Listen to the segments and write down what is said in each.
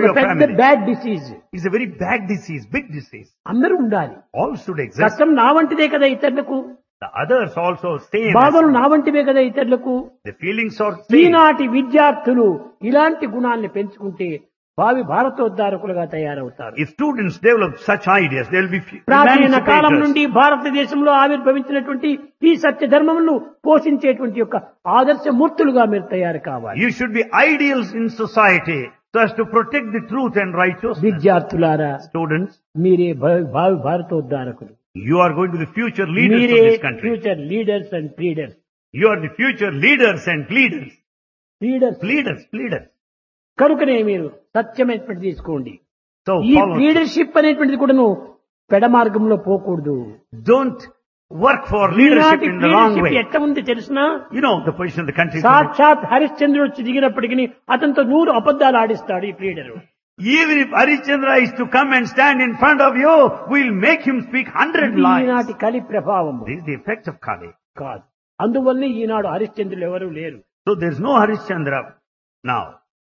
your పెద్ద family. Bad disease It's a very bad disease, big disease. అందరూ ఉండాలి All should exist. కష్టం నా వంటిదే కదా ఇతరులకు The others also stay in బాధలు us. నా వంటివే కదా ఇతరులకు The feelings are same. ఈనాటి విద్యార్థులు ఇలాంటి గుణాన్ని పెంచుకుంటే భావి భారతోద్ధారకులుగా తయారవుతారు If students develop such ideas, they will be f- ప్రాచీన కాలం emancipators. నుండి భారతదేశంలో ఆవిర్భవించినటువంటి ఈ సత్య ధర్మమును పోషించేటువంటి యొక్క ఆదర్శ మూర్తులుగా మీరు తయారు కావాలి You should be ideals in society so as to protect the truth and righteousness. విద్యార్థులారా Students, మీరే భా- భావి భారతోద్ధారకులు you are going to be the future leaders మీరే of this country. Future leaders and pleaders You are the future leaders and leaders. Leaders Leaders, leaders. కనుకనే మీరు సత్యమైనటువంటి తీసుకోండి So ఈ follow. లీడర్షిప్ అనేటువంటిది కూడాను పెడ మార్గంలో పోకూడదు Don't work for leadership ఈనాటి in the wrong leadership way. ఎట్లా ఉంది తెలిసినా You know the position of the country. today. సాక్షాత్ హరిశ్చంద్రుడు వచ్చి దిగినప్పటికీ అతనితో నూరు అబద్ధాలు ఆడిస్తాడు ఈ leader Even if Harishchandra is to come and stand in front of you, we'll make him speak hundred ఇది lies. ఈనాటి కలి ప్రభావం This is the effect of Kali. కాదు అందువల్లే ఈనాడు హరిశ్చంద్రులు ఎవరు లేరు So there's no Harishchandra now.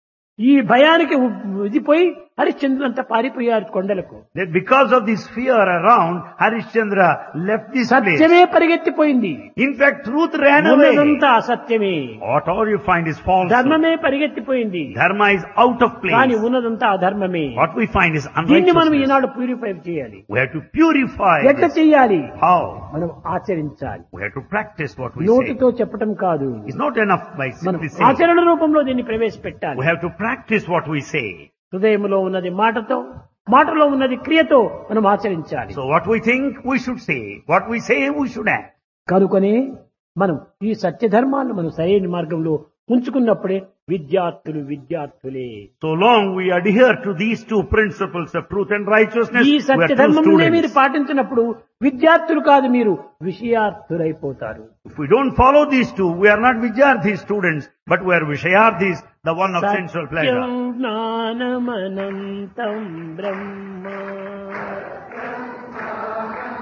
ఈ భయానికి ఇదిపోయి హరిశ్చంద్రులు అంతా పారిపోయారు కొండలకు That because of this fear around, Harishchandra left this place. సత్యమే పరిగెత్తిపోయింది In fact, truth ran away. ఉన్నదంతా అసత్యమే What all you find is false. ధర్మమే పరిగెత్తిపోయింది Dharma is out of కానీ place. ఉన్నదంతా అధర్మమే What we find is దీన్ని మనం unrighteousness. ఈనాడు purify చేయాలి We have to purify. ఎట్లా this. చెయ్యాలి How? మనం ఆచరించాలి We have to practice what we say. నోటితో చెప్పటం కాదు It's not enough by మనం simply saying. ఆచరణ రూపంలో దీన్ని ప్రవేశపెట్టాలి We have to practice what we say. హృదయంలో ఉన్నది మాటతో మాటలో ఉన్నది క్రియతో మనం ఆచరించాలి So what we think, we should say. What we say, we should act. కనుకనే మనం ఈ సత్య ధర్మాన్ని మనం సరైన మార్గంలో ఉంచుకున్నప్పుడే విద్యార్థులు విద్యార్థులే So long we adhere to these two principles of truth and righteousness, ఈ we are సత్య true ధర్మమునే మీరు students. పాటించినప్పుడు విద్యార్థులు కాదు మీరు విషయార్థులైపోతారు If we don't follow these two, we are not Vidyarthi students, but we are Vishayarthis, the one of sensual Satyam pleasure. జ్ఞానమనంతం Brahma